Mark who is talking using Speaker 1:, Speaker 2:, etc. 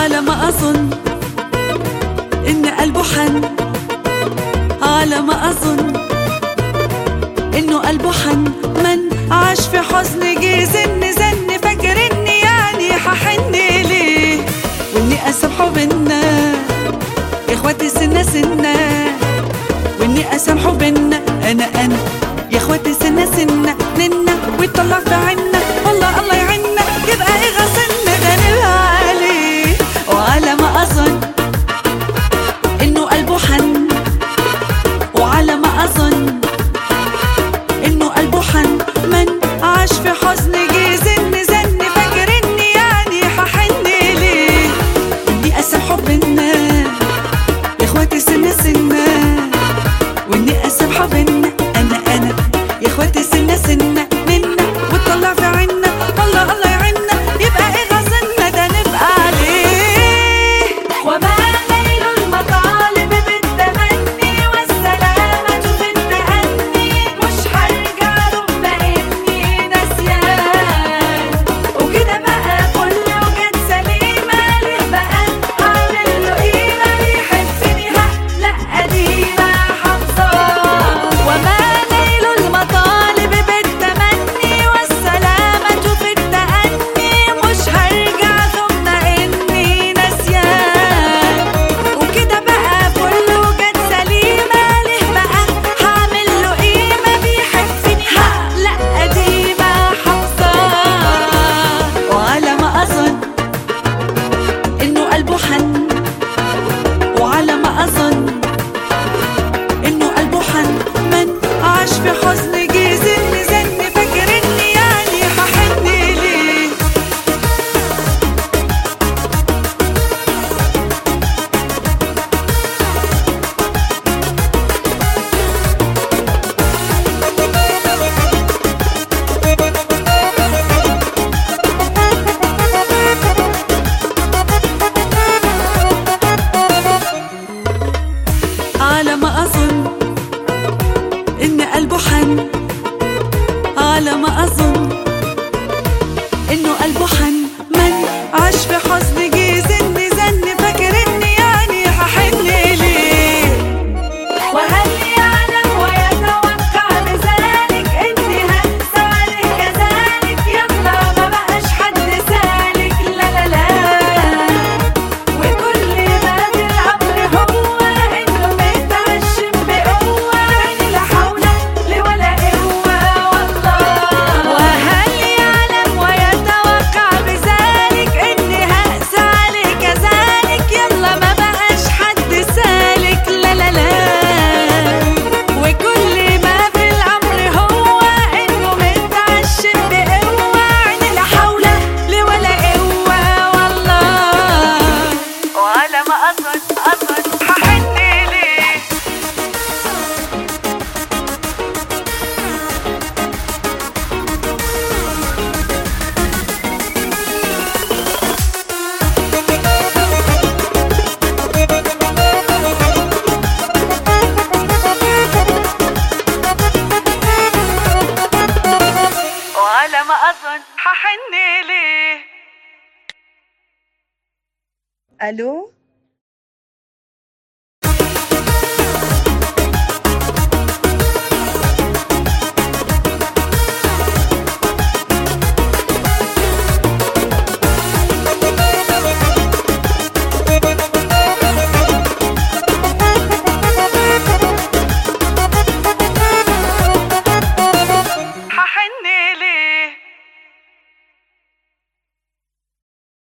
Speaker 1: على ما أظن إن قلبه حن على ما أظن إنه قلبه حن من عاش في حزن جه زن زن فاكر إني يعني ححن ليه وإني أسامحه بينا يا إخواتي سنة سنة وإني أسامحه بينا أنا أنا يا إخواتي سنة سنة ننا ويطلع في عنا والله الله يعنا يبقى إيه غسلنا ده نبقى عليه وعلى ما أظن إنه قلبه حن وعلى ما أظن إنه قلبه حن من عاش في حزن جه زن زن فاكر إني يعني ححن ليه إني أسامحه بينا يا إخواتي سنة سنة وإني أسامحه بينا أنا أنا يا إخواتي سنة سنة منا وتطلع في عنا والله الله يعنا يبقى إيه غزلنا ده نبقى عليه
Speaker 2: وما نيل المطالب بالتمني والسلامة في التأني مش هرجع رغم إني نسيان وكده بقى كل وجد سليمة ليه بقى أعمل له قيمة بيحبني ها لأ قديمة حافظاه
Speaker 1: وما نيل المطالب بالتمني والسلامة في التأني مش هرجع ثم إني نسيان وكده بقى كل وجد سليمة ليه بقى هعمل له قيمة بيحبني ها لا قديمة حافظاه وعلى ما أظن إنه قلبه حن وعلى ما أظن انه قلبه حن من عاش في حزن جه زن زن فاكر اني يعني هحن ليه على ما أظن إن قلبه حن على ما أظن إنه قلبه حن من عاش في حزن جه زن زن فاكر إني يعني هحن ليه
Speaker 2: وهل يعلم ويتوقع بذلك إني هنسى عليه كذلك يلا ما بقاش حد سالك لا لا لا وكل ما في الأمر هو إنه متعشم بقوة عيني لا حول لي ولا قوة والله
Speaker 1: وهل يعلم ويتوقع بذلك إني هقسى عليه كذلك يلا ما بقاش حد سالك لا لا لا وكل ما في الأمر هو إنه متعشم بقوة عيني لا حول لي ولا قوة والله وعلى ما أظن أظن هحن ليه وعلى ما أظن هحن ليه
Speaker 3: الو